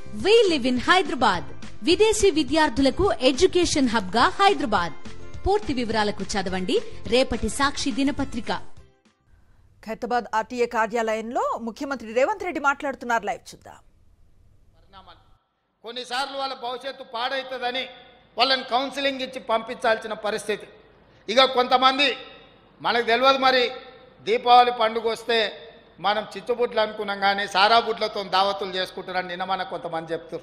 we live in Hyderabad విదేశీ విద్యార్థులకు education hub గా హైదరాబాద్ పూర్తి వివరాలకు చదవండి రేపటి సాక్షి దినపత్రిక ఖైరతాబాద్ ఆర్టీఏ కార్యాలయంలో ముఖ్యమంత్రి రేవంత్ రెడ్డి మాట్లాడుతున్నారు లైవ్ చూద్దాం పరిణామాలు కొన్నిసార్లు వాళ్ళ భవిష్యత్తు పాడవుతుందని వాళ్ళని కౌన్సిలింగ్ ఇచ్చి పంపించాల్సిన పరిస్థితి ఇక కొంతమంది మనకు తెలియదు మరి దీపావళి పండుగ వస్తే మనం చిచ్చుబుట్లు అనుకున్నాం కానీ సారా బుట్లతో దావతులు చేసుకుంటారని నిన్న మనకు కొంతమంది చెప్తారు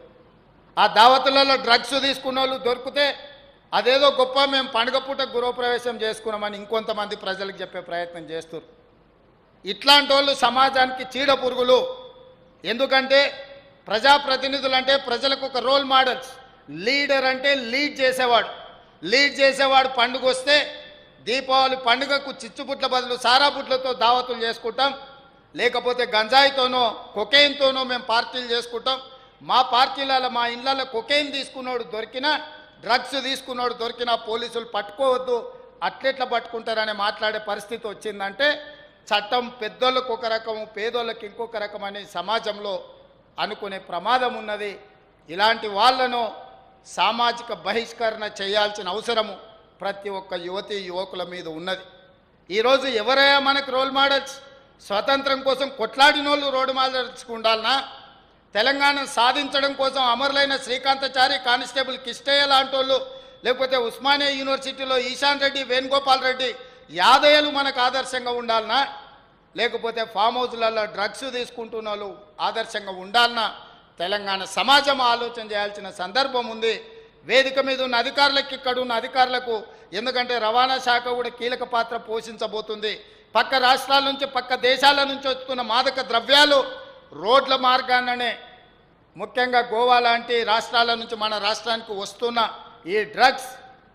ఆ దావతులలో డ్రగ్స్ తీసుకున్న వాళ్ళు దొరికితే అదేదో గొప్ప మేము పండుగ పూట గృహప్రవేశం చేసుకున్నామని ఇంకొంతమంది ప్రజలకు చెప్పే ప్రయత్నం చేస్తారు ఇట్లాంటి వాళ్ళు సమాజానికి చీడ పురుగులు ఎందుకంటే ప్రజాప్రతినిధులు అంటే ప్రజలకు ఒక రోల్ మోడల్స్ లీడర్ అంటే లీడ్ చేసేవాడు లీడ్ చేసేవాడు పండుగ వస్తే దీపావళి పండుగకు చిచ్చుబుట్ల బదులు సారా బుట్లతో దావతులు చేసుకుంటాం లేకపోతే గంజాయితోనో కొకెయిన్తోనో మేము పార్టీలు చేసుకుంటాం మా పార్టీలలో మా ఇళ్ళలో కొకెయిన్ తీసుకున్నోడు దొరికినా డ్రగ్స్ తీసుకున్నోడు దొరికినా పోలీసులు పట్టుకోవద్దు అట్లెట్లా పట్టుకుంటారని మాట్లాడే పరిస్థితి వచ్చిందంటే చట్టం పెద్దోళ్ళకు ఒక రకము పేదోళ్ళకి ఇంకొక రకం అని సమాజంలో అనుకునే ప్రమాదం ఉన్నది ఇలాంటి వాళ్ళను సామాజిక బహిష్కరణ చేయాల్సిన అవసరము ప్రతి ఒక్క యువతి యువకుల మీద ఉన్నది ఈరోజు ఎవరయ్యా మనకు రోల్ మోడల్స్ స్వతంత్రం కోసం కొట్లాడిన వాళ్ళు రోల్ మోడల్స్ ఉండాలనా తెలంగాణ సాధించడం కోసం అమరులైన శ్రీకాంతచారి కానిస్టేబుల్ కిష్టయ్య లాంటి వాళ్ళు లేకపోతే ఉస్మానియా యూనివర్సిటీలో ఈశాన్ రెడ్డి వేణుగోపాల్ రెడ్డి యాదయ్యలు మనకు ఆదర్శంగా ఉండాలనా లేకపోతే ఫామ్ హౌస్లలో డ్రగ్స్ తీసుకుంటున్న వాళ్ళు ఆదర్శంగా ఉండాలనా తెలంగాణ సమాజం ఆలోచన చేయాల్సిన సందర్భం ఉంది వేదిక మీద ఉన్న అధికారులకు ఇక్కడ ఉన్న అధికారులకు ఎందుకంటే రవాణా శాఖ కూడా కీలక పాత్ర పోషించబోతుంది పక్క రాష్ట్రాల నుంచి పక్క దేశాల నుంచి వస్తున్న మాదక ద్రవ్యాలు రోడ్ల మార్గాన్ననే ముఖ్యంగా గోవా లాంటి రాష్ట్రాల నుంచి మన రాష్ట్రానికి వస్తున్న ఈ డ్రగ్స్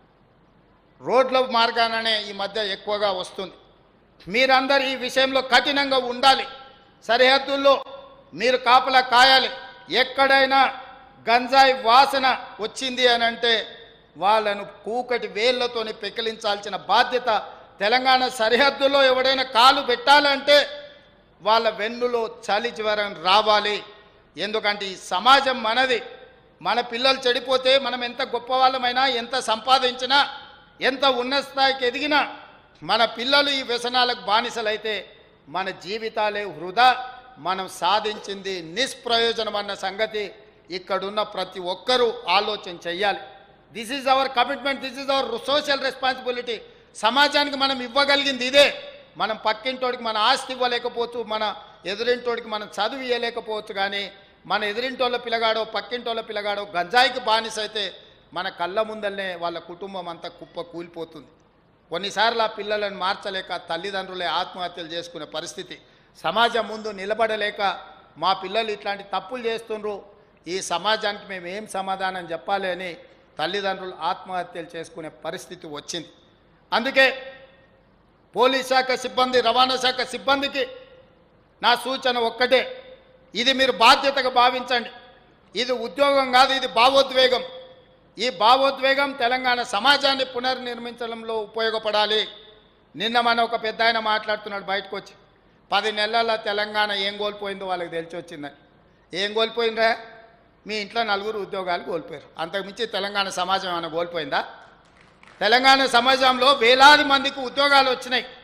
రోడ్ల మార్గాననే ఈ మధ్య ఎక్కువగా వస్తుంది మీరందరూ ఈ విషయంలో కఠినంగా ఉండాలి సరిహద్దుల్లో మీరు కాపలా కాయాలి ఎక్కడైనా గంజాయి వాసన వచ్చింది అని అంటే వాళ్ళను కూకటి వేళ్లతోని పెకిలించాల్సిన బాధ్యత తెలంగాణ సరిహద్దుల్లో ఎవడైనా కాలు పెట్టాలంటే వాళ్ళ వెన్నులో చలి జ్వరం రావాలి ఎందుకంటే ఈ సమాజం మనది మన పిల్లలు చెడిపోతే మనం ఎంత గొప్ప వాళ్ళమైనా ఎంత సంపాదించినా ఎంత ఉన్నత స్థాయికి ఎదిగినా మన పిల్లలు ఈ వ్యసనాలకు బానిసలైతే మన జీవితాలే వృధా మనం సాధించింది నిష్ప్రయోజనం అన్న సంగతి ఇక్కడున్న ప్రతి ఒక్కరూ ఆలోచన చెయ్యాలి this is our commitment this is our social responsibility సమాజానికి మనం ఇవ్వగలిగింది ఇదే మనం పక్కింటోడికి మన ఆస్తి ఇవ్వలేకపోవచ్చు మన ఎదురింటోడికి మనం చదువు ఇవ్వలేకపోవచ్చు కానీ మన ఎదురింటోళ్ళ పిల్లగాడో పక్కింటోళ్ళ పిల్లగాడో గంజాయికి బానిస అయితే మన కళ్ళ ముందల్నే వాళ్ళ కుటుంబం అంతా కుప్ప కూలిపోతుంది కొన్నిసార్లు ఆ పిల్లలను మార్చలేక తల్లిదండ్రులే ఆత్మహత్యలు చేసుకునే పరిస్థితి సమాజం ముందు నిలబడలేక మా పిల్లలు ఇట్లాంటి తప్పులు చేస్తుండ్రు ఈ సమాజానికి మేము ఏం సమాధానం చెప్పాలి అని తల్లిదండ్రులు ఆత్మహత్యలు చేసుకునే పరిస్థితి వచ్చింది అందుకే పోలీస్ శాఖ సిబ్బంది రవాణా శాఖ సిబ్బందికి నా సూచన ఒక్కటే ఇది మీరు బాధ్యతగా భావించండి ఇది ఉద్యోగం కాదు ఇది భావోద్వేగం ఈ భావోద్వేగం తెలంగాణ సమాజాన్ని పునర్నిర్మించడంలో ఉపయోగపడాలి నిన్న మన ఒక పెద్ద ఆయన మాట్లాడుతున్నాడు బయటకు వచ్చి పది నెలల తెలంగాణ ఏం కోల్పోయిందో వాళ్ళకి తెలిసి వచ్చిందని ఏం కోల్పోయిందా మీ ఇంట్లో నలుగురు ఉద్యోగాలు కోల్పోయారు అంతకుమించి తెలంగాణ సమాజం ఏమైనా కోల్పోయిందా తెలంగాణ సమాజంలో వేలాది మందికి ఉద్యోగాలు వచ్చినాయి